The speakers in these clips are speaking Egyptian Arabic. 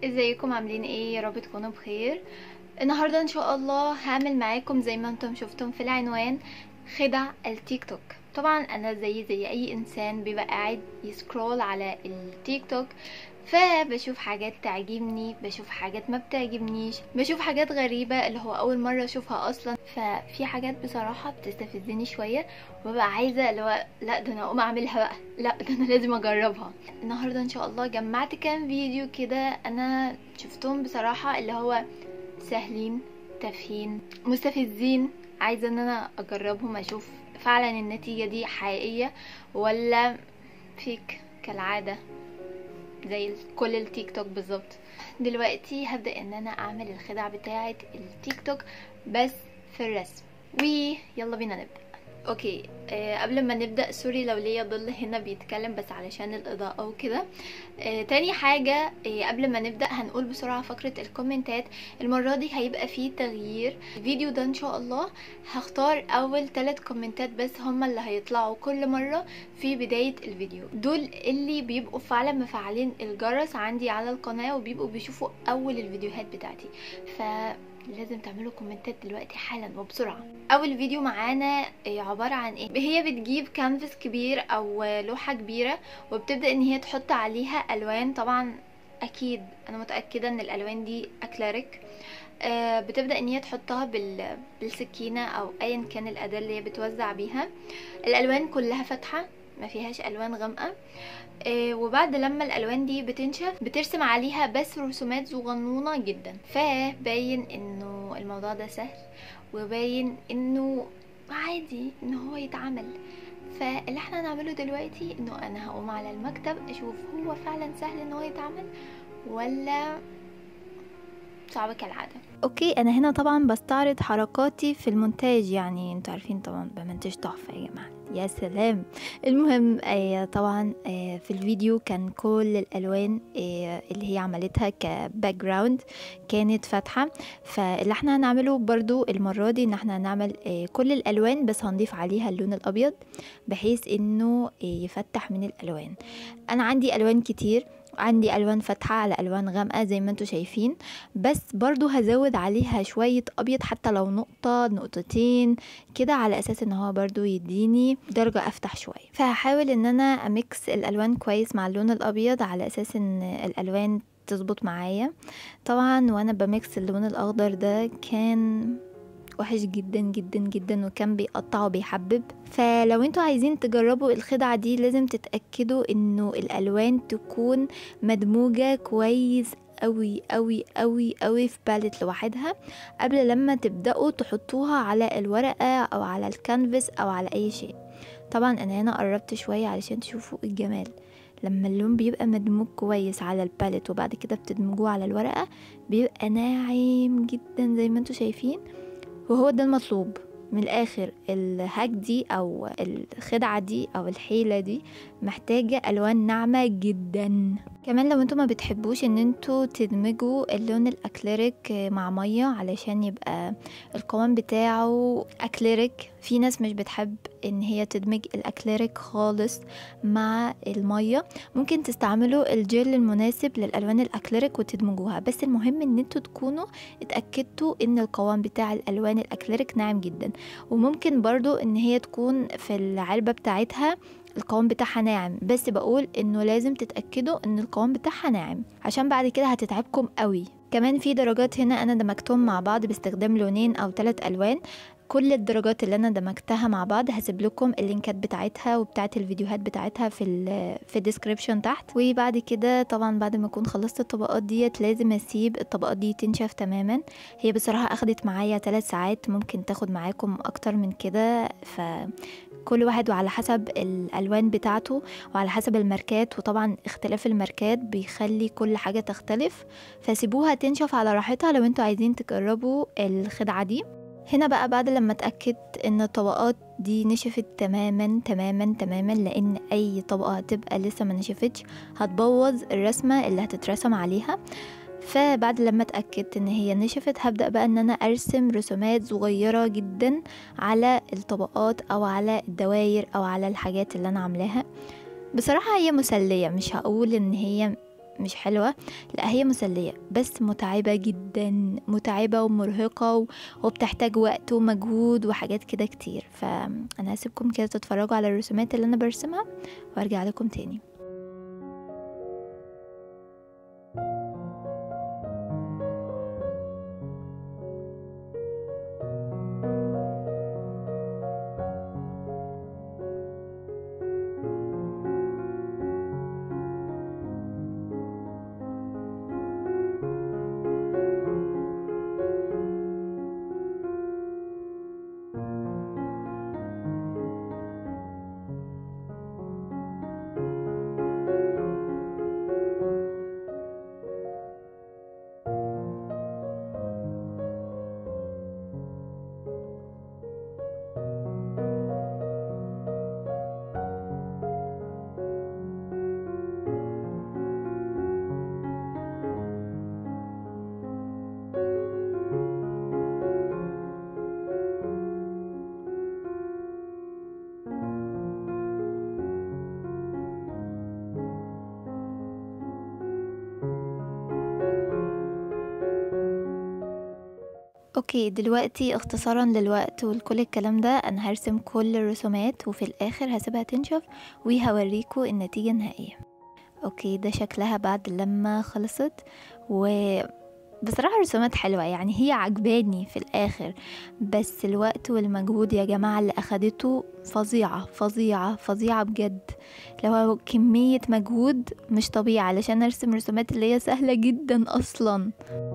ازيكم عاملين ايه يا رب تكونوا بخير النهارده ان شاء الله هعمل معاكم زي ما انتم شفتم في العنوان خدع التيك توك طبعا انا زي زي اي انسان بيبقى قاعد يسكرول على التيك توك فبشوف حاجات تعجبني بشوف حاجات ما بتعجبنيش بشوف حاجات غريبة اللي هو أول مرة أشوفها أصلا ففي حاجات بصراحة بتستفزني شوية وببقى عايزة اللي هو لا ده أنا أقوم أعملها بقى لا ده أنا لازم أجربها النهاردة إن شاء الله جمعت كام فيديو كده أنا شفتهم بصراحة اللي هو سهلين تافهين مستفزين عايزة إن أنا أجربهم أشوف فعلا النتيجة دي حقيقية ولا فيك كالعادة زي كل التيك توك بالظبط دلوقتي هبدأ ان انا اعمل الخدع بتاعة التيك توك بس في الرسم ويلا بينا نبدأ اوكي آه قبل ما نبدا سوري لو ليا ظل هنا بيتكلم بس علشان الاضاءه وكده آه تاني حاجه آه قبل ما نبدا هنقول بسرعه فقره الكومنتات المره دي هيبقى فيه تغيير الفيديو ده ان شاء الله هختار اول ثلاث كومنتات بس هما اللي هيطلعوا كل مره في بدايه الفيديو دول اللي بيبقوا فعلا مفعلين الجرس عندي على القناه وبيبقوا بيشوفوا اول الفيديوهات بتاعتي ف لازم تعملوا كومنتات دلوقتي حالا وبسرعه اول فيديو معانا عباره عن ايه هي بتجيب كانفاس كبير او لوحه كبيره وبتبدا ان هي تحط عليها الوان طبعا اكيد انا متاكده ان الالوان دي اكليريك آه بتبدا ان هي تحطها بال... بالسكينه او ايا كان الاداه اللي هي بتوزع بيها الالوان كلها فاتحه ما فيهاش الوان غامقه آه وبعد لما الالوان دي بتنشف بترسم عليها بس رسومات صغنونه جدا فباين انه الموضوع ده سهل وباين انه عادي ان هو يتعمل فاللي احنا هنعمله دلوقتي انه انا هقوم على المكتب اشوف هو فعلا سهل ان هو يتعمل ولا صعب كالعاده اوكي انا هنا طبعا بستعرض حركاتي في المونتاج يعني انتوا عارفين طبعا بمنتج تحفه يا جماعه يا سلام المهم آه طبعا آه في الفيديو كان كل الالوان آه اللي هي عملتها كباك جراوند كانت فاتحه فاللي احنا هنعمله برضو المره دي ان احنا هنعمل آه كل الالوان بس هنضيف عليها اللون الابيض بحيث انه آه يفتح من الالوان انا عندي الوان كتير عندي الوان فاتحه على الوان غامقه زي ما انتم شايفين بس برضو هزود عليها شويه ابيض حتى لو نقطه نقطتين كده على اساس ان هو برضو يديني درجه افتح شويه فهحاول ان انا اميكس الالوان كويس مع اللون الابيض على اساس ان الالوان تظبط معايا طبعا وانا بميكس اللون الاخضر ده كان وحش جدا جدا جدا وكان بيقطع وبيحبب فلو انتوا عايزين تجربوا الخدعة دي لازم تتأكدوا انه الالوان تكون مدموجة كويس قوي قوي قوي قوي في باليت لوحدها قبل لما تبدأوا تحطوها على الورقة او على الكانفاس او على اي شيء طبعا انا هنا قربت شوية علشان تشوفوا الجمال لما اللون بيبقى مدموج كويس على الباليت وبعد كده بتدمجوه على الورقة بيبقى ناعم جدا زي ما انتوا شايفين وهو ده المطلوب من الاخر الهاك دي او الخدعه دي او الحيله دي محتاجه الوان ناعمه جدا كمان لو انتوا ما بتحبوش ان انتوا تدمجوا اللون الاكليريك مع ميه علشان يبقى القوام بتاعه اكليريك في ناس مش بتحب ان هي تدمج الاكليريك خالص مع الميه ممكن تستعملوا الجل المناسب للالوان الاكليريك وتدمجوها بس المهم ان انتوا تكونوا اتاكدتوا ان القوام بتاع الالوان الاكليريك ناعم جدا وممكن برضو ان هي تكون في العلبه بتاعتها القوام بتاعها ناعم بس بقول انه لازم تتاكدوا ان القوام بتاعها ناعم عشان بعد كده هتتعبكم قوي كمان في درجات هنا انا دمجتهم مع بعض باستخدام لونين او ثلاث الوان كل الدرجات اللي انا دمجتها مع بعض هسيب لكم اللينكات بتاعتها وبتاعه الفيديوهات بتاعتها في في الديسكريبشن تحت وبعد كده طبعا بعد ما اكون خلصت الطبقات ديت لازم اسيب الطبقات دي تنشف تماما هي بصراحه اخدت معايا 3 ساعات ممكن تاخد معاكم اكتر من كده ف كل واحد وعلى حسب الالوان بتاعته وعلى حسب الماركات وطبعا اختلاف الماركات بيخلي كل حاجه تختلف فسيبوها تنشف على راحتها لو انتوا عايزين تجربوا الخدعه دي هنا بقى بعد لما اتأكدت ان الطبقات دي نشفت تماما تماما تماما لان اي طبقة هتبقى لسه ما نشفتش هتبوظ الرسمة اللي هتترسم عليها فبعد لما اتأكدت ان هي نشفت هبدأ بقى ان انا ارسم رسومات صغيرة جدا على الطبقات او على الدواير او على الحاجات اللي انا عاملاها بصراحة هي مسلية مش هقول ان هي مش حلوة لا هي مسلية بس متعبة جدا متعبة ومرهقة و- وبتحتاج وقت ومجهود وحاجات كده كتير فأنا هسيبكم كده تتفرجوا على الرسومات اللي أنا برسمها وارجع لكم تاني اوكي دلوقتي اختصارا للوقت ولكل الكلام ده انا هرسم كل الرسومات وفي الاخر هسيبها تنشف وهوريكم النتيجة النهائية اوكي ده شكلها بعد لما خلصت و بصراحة الرسومات حلوة يعني هي عجباني في الآخر بس الوقت والمجهود يا جماعة اللي أخدته فظيعة فظيعة فظيعة بجد لو كمية مجهود مش طبيعي علشان أرسم رسومات اللي هي سهلة جدا أصلا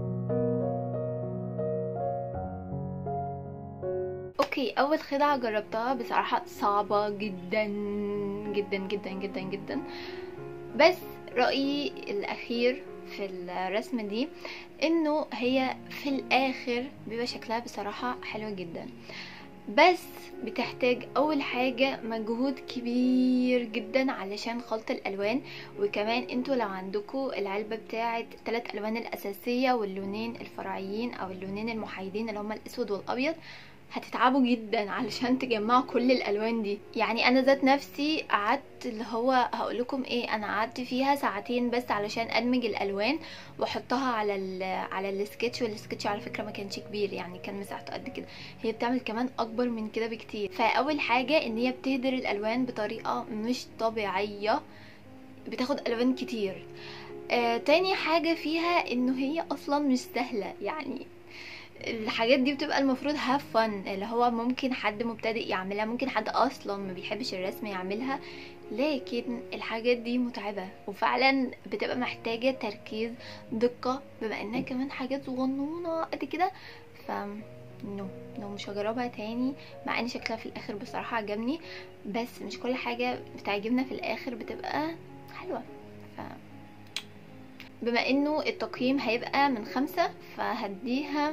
اوكي اول خدعة جربتها بصراحة صعبة جدا جدا جدا جدا جدا بس رأيي الاخير في الرسمة دي انه هي في الاخر بيبقى شكلها بصراحة حلو جدا بس بتحتاج اول حاجة مجهود كبير جدا علشان خلط الالوان وكمان انتوا لو عندكوا العلبة بتاعة ثلاث الوان الاساسية واللونين الفرعيين او اللونين المحايدين اللي هما الاسود والابيض هتتعبوا جدا علشان تجمعوا كل الالوان دي يعني انا ذات نفسي قعدت اللي هو هقول لكم ايه انا قعدت فيها ساعتين بس علشان ادمج الالوان واحطها على ال على السكتش والسكتش على فكره ما كانش كبير يعني كان مساحته قد كده هي بتعمل كمان اكبر من كده بكتير فاول حاجه ان هي بتهدر الالوان بطريقه مش طبيعيه بتاخد الوان كتير آه تاني حاجه فيها انه هي اصلا مش سهله يعني الحاجات دي بتبقى المفروض هاف فن اللي هو ممكن حد مبتدئ يعملها ممكن حد اصلا ما بيحبش الرسم يعملها لكن الحاجات دي متعبة وفعلا بتبقى محتاجة تركيز دقة بما انها كمان حاجات صغنونة قد كده ف نو نو مش هجربها تاني مع ان شكلها في الاخر بصراحة عجبني بس مش كل حاجة بتعجبنا في الاخر بتبقى حلوة ف بما انه التقييم هيبقى من خمسة فهديها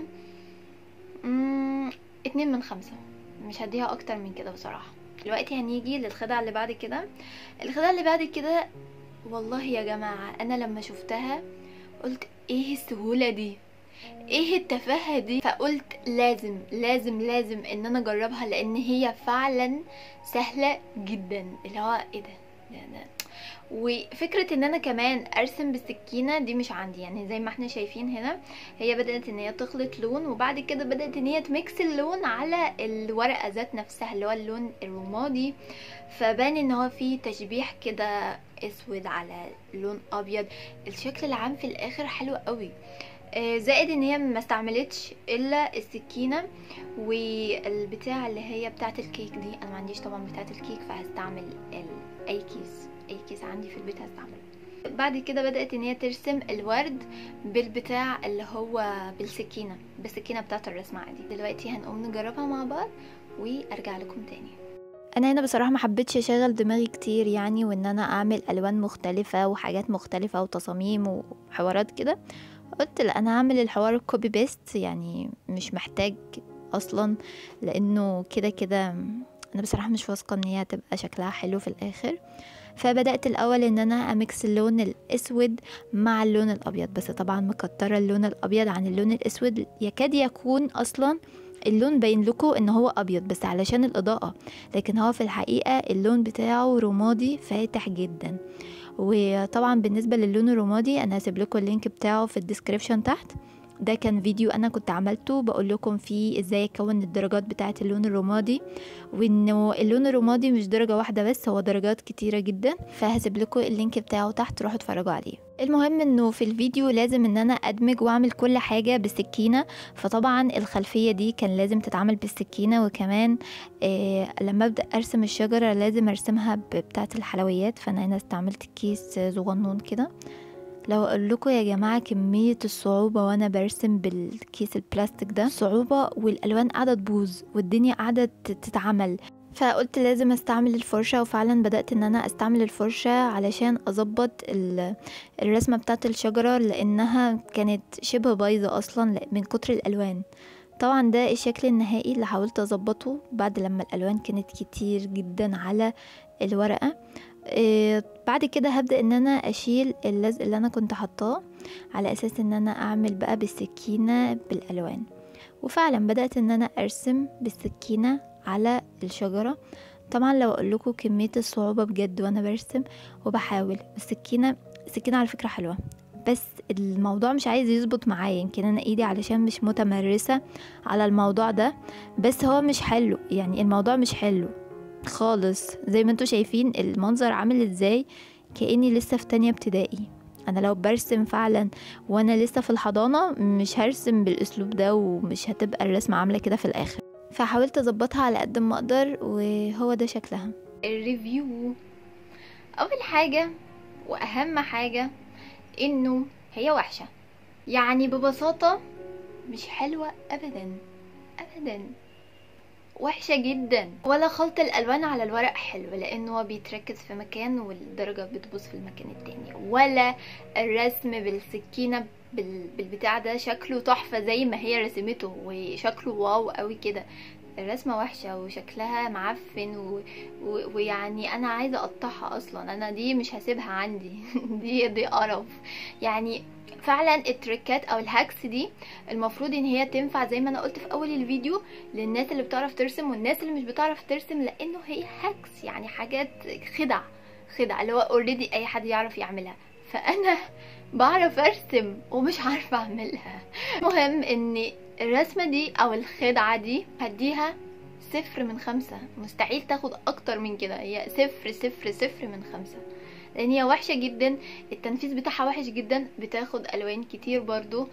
مم، اتنين من خمسة مش هديها اكتر من كده بصراحة دلوقتي هنيجي للخدعة اللي بعد كده الخدعة اللي بعد كده والله يا جماعة انا لما شفتها قلت ايه السهولة دي ايه التفاهة دي فقلت لازم لازم لازم ان انا اجربها لان هي فعلا سهلة جدا اللي هو ايه ده, ده, ده. وفكرة ان انا كمان ارسم بالسكينة دي مش عندي يعني زي ما احنا شايفين هنا هي بدأت ان هي تخلط لون وبعد كده بدأت ان هي تميكس اللون على الورقة ذات نفسها اللي هو اللون الرمادي فبان ان هو في تشبيح كده اسود على لون ابيض الشكل العام في الاخر حلو قوي آه، زائد ان هي ما استعملتش الا السكينه والبتاع اللي هي بتاعه الكيك دي انا ما عنديش طبعا بتاعه الكيك فهستعمل ال- اي كيس اي كيس عندي في البيت هستعمله بعد كده بدات ان هي ترسم الورد بالبتاع اللي هو بالسكينه بالسكينه بتاعه الرسم عادي دلوقتي هنقوم نجربها مع بعض وارجع لكم تاني انا هنا بصراحه ما حبيتش اشغل دماغي كتير يعني وان انا اعمل الوان مختلفه وحاجات مختلفه وتصاميم وحوارات كده قلت لا انا هعمل الحوار كوبي بيست يعني مش محتاج اصلا لانه كده كده انا بصراحه مش واثقه ان هي هتبقى شكلها حلو في الاخر فبدات الاول ان انا اميكس اللون الاسود مع اللون الابيض بس طبعا مكتره اللون الابيض عن اللون الاسود يكاد يكون اصلا اللون باين لكم ان هو ابيض بس علشان الاضاءه لكن هو في الحقيقه اللون بتاعه رمادي فاتح جدا وطبعا بالنسبة للون الرمادي انا هسيب لكم اللينك بتاعه في الديسكريبشن تحت ده كان فيديو انا كنت عملته بقول لكم فيه ازاي اكون الدرجات بتاعه اللون الرمادي وانه اللون الرمادي مش درجه واحده بس هو درجات كتيره جدا فهسيب لكم اللينك بتاعه تحت روحوا اتفرجوا عليه المهم انه في الفيديو لازم ان انا ادمج واعمل كل حاجه بالسكينه فطبعا الخلفيه دي كان لازم تتعمل بالسكينه وكمان آه لما ابدا ارسم الشجره لازم ارسمها بتاعه الحلويات فانا هنا استعملت كيس صغنون كده لو اقول لكم يا جماعه كميه الصعوبه وانا برسم بالكيس البلاستيك ده صعوبه والالوان قاعده تبوظ والدنيا قاعده تتعمل فقلت لازم استعمل الفرشة وفعلا بدأت ان انا استعمل الفرشة علشان اظبط الرسمة بتاعة الشجرة لانها كانت شبه بايظة اصلا من كتر الالوان طبعا ده الشكل النهائي اللي حاولت اظبطه بعد لما الالوان كانت كتير جدا على الورقة إيه بعد كده هبدأ ان انا اشيل اللزق اللي انا كنت حطاه على اساس ان انا اعمل بقى بالسكينة بالالوان وفعلا بدأت ان انا ارسم بالسكينة على الشجرة طبعا لو اقول لكم كمية الصعوبة بجد وانا برسم وبحاول السكينة السكينة على فكرة حلوة بس الموضوع مش عايز يظبط معايا يمكن انا ايدي علشان مش متمرسة على الموضوع ده بس هو مش حلو يعني الموضوع مش حلو خالص زي ما انتوا شايفين المنظر عامل ازاي كأني لسه في تانية ابتدائي انا لو برسم فعلا وانا لسه في الحضانة مش هرسم بالاسلوب ده ومش هتبقى الرسمة عاملة كده في الاخر فحاولت اظبطها على قد ما اقدر وهو ده شكلها الريفيو اول حاجة واهم حاجة انه هي وحشة يعني ببساطة مش حلوة ابدا ابدا وحشة جدا ولا خلط الألوان على الورق حلو لأنه هو بيتركز في مكان والدرجة بتبوظ في المكان التاني ولا الرسم بالسكينة بالبتاع ده شكله تحفة زي ما هي رسمته وشكله واو قوي كده الرسمة وحشة وشكلها معفن و... و... ويعني انا عايزة اقطعها اصلا انا دي مش هسيبها عندي دي دي قرف يعني فعلا التريكات او الهاكس دي المفروض ان هي تنفع زي ما انا قلت في اول الفيديو للناس اللي بتعرف ترسم والناس اللي مش بتعرف ترسم لانه هي هاكس يعني حاجات خدع خدع اللي هو اوريدي اي حد يعرف يعملها فانا بعرف ارسم ومش عارفه اعملها المهم ان الرسمه دي او الخدعه دي هديها صفر من خمسة مستحيل تاخد اكتر من كده هي صفر صفر صفر من خمسة لان هي وحشة جدا التنفيذ بتاعها وحش جدا بتاخد الوان كتير برضو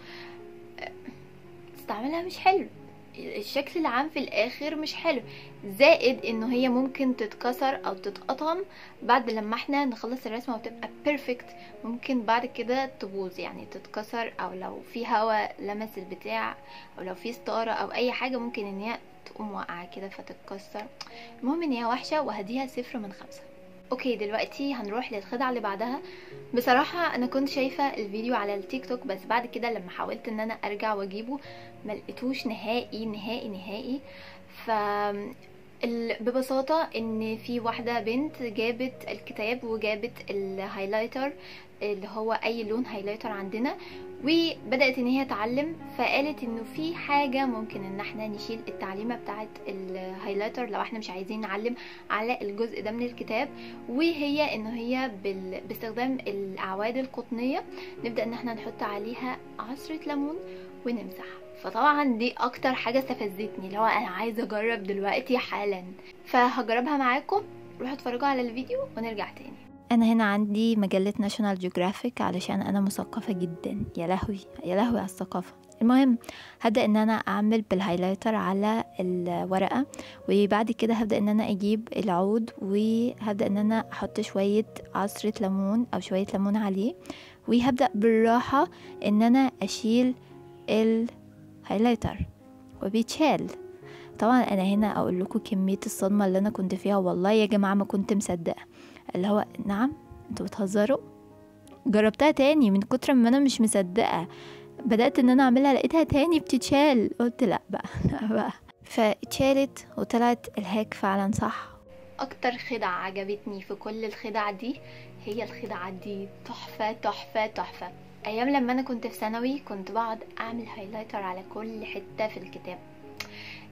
استعملها مش حلو الشكل العام في الاخر مش حلو زائد انه هي ممكن تتكسر او تتقطم بعد لما احنا نخلص الرسمه وتبقى بيرفكت ممكن بعد كده تبوظ يعني تتكسر او لو في هواء لمس البتاع او لو في ستاره او اي حاجه ممكن ان هي تقوم واقعه كده فتتكسر المهم ان هي وحشه وهديها صفر من خمسة اوكي دلوقتي هنروح للخدعه اللي بعدها بصراحه انا كنت شايفه الفيديو على التيك توك بس بعد كده لما حاولت ان انا ارجع واجيبه ما لقيتوش نهائي نهائي نهائي ف ببساطة ان في واحدة بنت جابت الكتاب وجابت الهايلايتر اللي هو اي لون هايلايتر عندنا وبدأت ان هي تعلم فقالت انه في حاجة ممكن ان احنا نشيل التعليمة بتاعت الهايلايتر لو احنا مش عايزين نعلم على الجزء ده من الكتاب وهي انه هي بال... باستخدام الاعواد القطنية نبدأ ان احنا نحط عليها عصرة ليمون ونمسحها فطبعا دي اكتر حاجة استفزتني لو انا عايزة اجرب دلوقتي حالا فهجربها معاكم روحوا اتفرجوا على الفيديو ونرجع تاني انا هنا عندي مجلة ناشونال جيوغرافيك علشان انا مثقفة جدا يا لهوي يا لهوي على الثقافة المهم هبدأ ان انا اعمل بالهايلايتر على الورقة وبعد كده هبدأ ان انا اجيب العود وهبدأ ان انا احط شوية عصرة ليمون او شوية ليمون عليه وهبدأ بالراحة ان انا اشيل الهايلايتر وبيتشال طبعا انا هنا اقول لكم كميه الصدمه اللي انا كنت فيها والله يا جماعه ما كنت مصدقه اللي هو نعم انتوا بتهزروا جربتها تاني من كتر ما انا مش مصدقه بدات ان انا اعملها لقيتها تاني بتتشال قلت لا بقى لا بقى فاتشالت وطلعت الهاك فعلا صح اكتر خدعة عجبتني في كل الخدع دي هي الخدعة دي تحفة تحفة تحفة ايام لما انا كنت في ثانوي كنت بقعد اعمل هايلايتر على كل حتة في الكتاب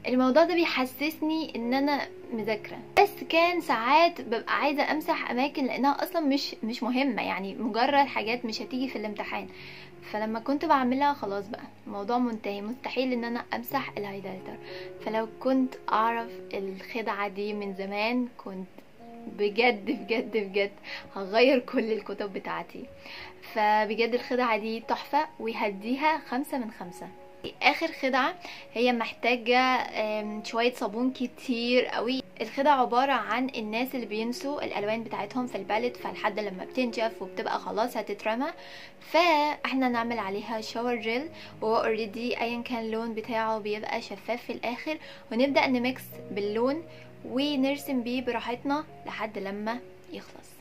الموضوع ده بيحسسني ان انا مذاكره بس كان ساعات ببقى عايزه امسح اماكن لانها اصلا مش مش مهمه يعني مجرد حاجات مش هتيجي في الامتحان فلما كنت بعملها خلاص بقى الموضوع منتهي مستحيل ان انا امسح الهايلايتر فلو كنت اعرف الخدعه دي من زمان كنت بجد بجد بجد هغير كل الكتب بتاعتي فبجد الخدعة دي تحفة ويهديها خمسة من خمسة اخر خدعة هي محتاجة شوية صابون كتير قوي الخدعة عبارة عن الناس اللي بينسوا الالوان بتاعتهم في البالت فلحد لما بتنجف وبتبقى خلاص هتترمى فاحنا نعمل عليها شاور جل وهو اوريدي ايا كان اللون بتاعه بيبقى شفاف في الاخر ونبدأ نميكس باللون ونرسم بيه براحتنا لحد لما يخلص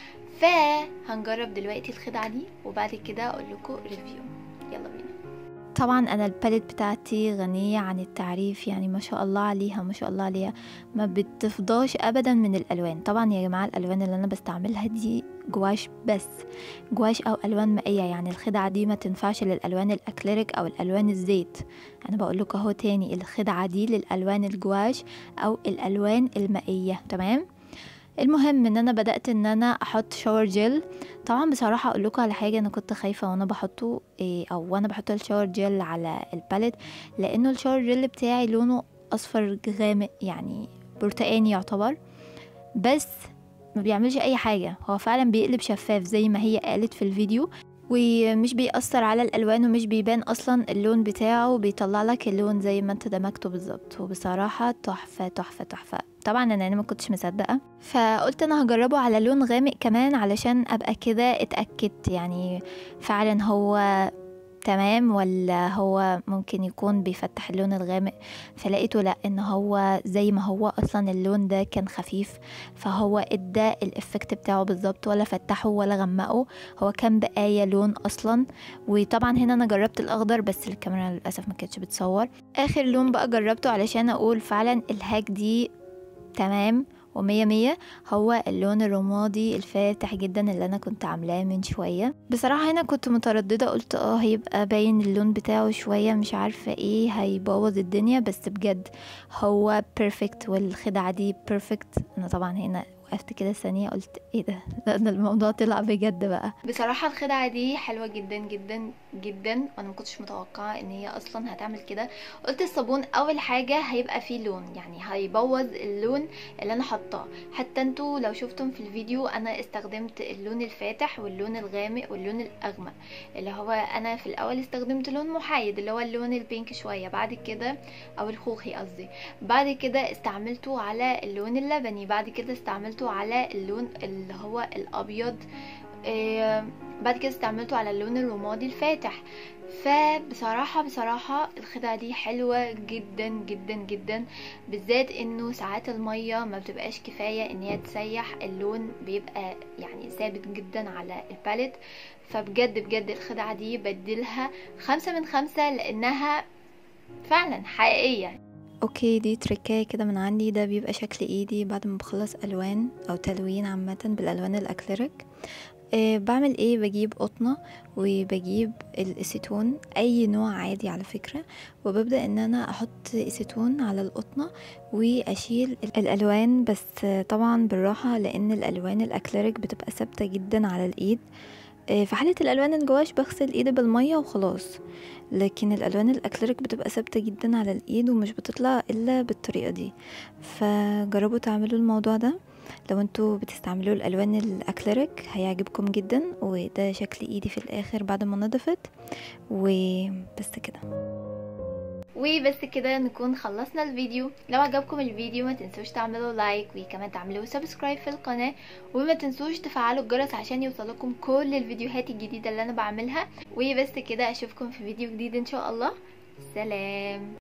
فهنجرب دلوقتي الخدعة دي وبعد كده اقول لكم ريفيو يلا بينا طبعا انا الباليت بتاعتي غنية عن التعريف يعني ما شاء الله عليها ما شاء الله عليها ما بتفضاش ابدا من الالوان طبعا يا جماعة الالوان اللي انا بستعملها دي جواش بس جواش او الوان مائية يعني الخدعة دي ما تنفعش للالوان الاكليريك او الالوان الزيت انا بقول لكم اهو تاني الخدعة دي للالوان الجواش او الالوان المائية تمام المهم ان انا بدات ان انا احط شاور جل طبعا بصراحه اقول لكم على حاجه انا كنت خايفه وانا بحطه إيه او وانا بحط الشاور جل على الباليت لانه الشاور جل بتاعي لونه اصفر غامق يعني برتقاني يعتبر بس ما بيعملش اي حاجه هو فعلا بيقلب شفاف زي ما هي قالت في الفيديو ومش بيأثر على الألوان ومش بيبان أصلا اللون بتاعه بيطلع لك اللون زي ما انت دمجته بالظبط وبصراحة تحفة تحفة تحفة طبعا انا يعني ما كنتش مصدقه فقلت انا هجربه على لون غامق كمان علشان ابقى كده اتاكدت يعني فعلا هو تمام ولا هو ممكن يكون بيفتح اللون الغامق فلقيته لا ان هو زي ما هو اصلا اللون ده كان خفيف فهو ادى الافكت بتاعه بالظبط ولا فتحه ولا غمقه هو كان بقايا لون اصلا وطبعا هنا انا جربت الاخضر بس الكاميرا للاسف ما كانتش بتصور اخر لون بقى جربته علشان اقول فعلا الهاك دي تمام ومية مية هو اللون الرمادي الفاتح جدا اللي انا كنت عاملاه من شوية بصراحة هنا كنت مترددة قلت اه هيبقى باين اللون بتاعه شوية مش عارفة ايه هيبوظ الدنيا بس بجد هو بيرفكت والخدعة دي بيرفكت انا طبعا هنا وقفت كده ثانية قلت ايه ده ده, ده الموضوع طلع بجد بقى بصراحة الخدعة دي حلوة جدا جدا جدا وانا مكنتش متوقعة ان هي اصلا هتعمل كده قلت الصابون اول حاجة هيبقى فيه لون يعني هيبوظ اللون اللي انا حطاه حتى انتوا لو شفتم في الفيديو انا استخدمت اللون الفاتح واللون الغامق واللون الاغمق اللي هو انا في الاول استخدمت لون محايد اللي هو اللون البينك شوية بعد كده او الخوخي قصدي بعد كده استعملته على اللون اللبني بعد كده استعملته على اللون اللي هو الابيض آه بعد كده استعملته على اللون الرمادي الفاتح فبصراحة بصراحة الخدعة دي حلوة جدا جدا جدا بالذات انه ساعات المية ما بتبقاش كفاية ان هي تسيح اللون بيبقى يعني ثابت جدا على الباليت فبجد بجد الخدعة دي بديلها خمسة من خمسة لانها فعلا حقيقية اوكي دي تركاية كده من عندي ده بيبقى شكل ايدي بعد ما بخلص الوان او تلوين عامة بالالوان الاكليريك أه بعمل ايه بجيب قطنة وبجيب الاسيتون اي نوع عادي على فكرة وببدأ ان انا احط اسيتون على القطنة واشيل الالوان بس طبعا بالراحة لان الالوان الاكليريك بتبقى ثابتة جدا على الايد في حالة الألوان الجواش بغسل ايدي بالمية وخلاص لكن الألوان الأكليريك بتبقى ثابتة جدا على الإيد ومش بتطلع إلا بالطريقة دي فجربوا تعملوا الموضوع ده لو انتوا بتستعملوا الألوان الأكليريك هيعجبكم جدا وده شكل إيدي في الآخر بعد ما نضفت وبس كده وبس كده نكون خلصنا الفيديو لو عجبكم الفيديو ما تنسوش تعملوا لايك وكمان تعملوا سبسكرايب في القناة وما تنسوش تفعلوا الجرس عشان يوصلكم كل الفيديوهات الجديدة اللي انا بعملها وبس كده اشوفكم في فيديو جديد ان شاء الله سلام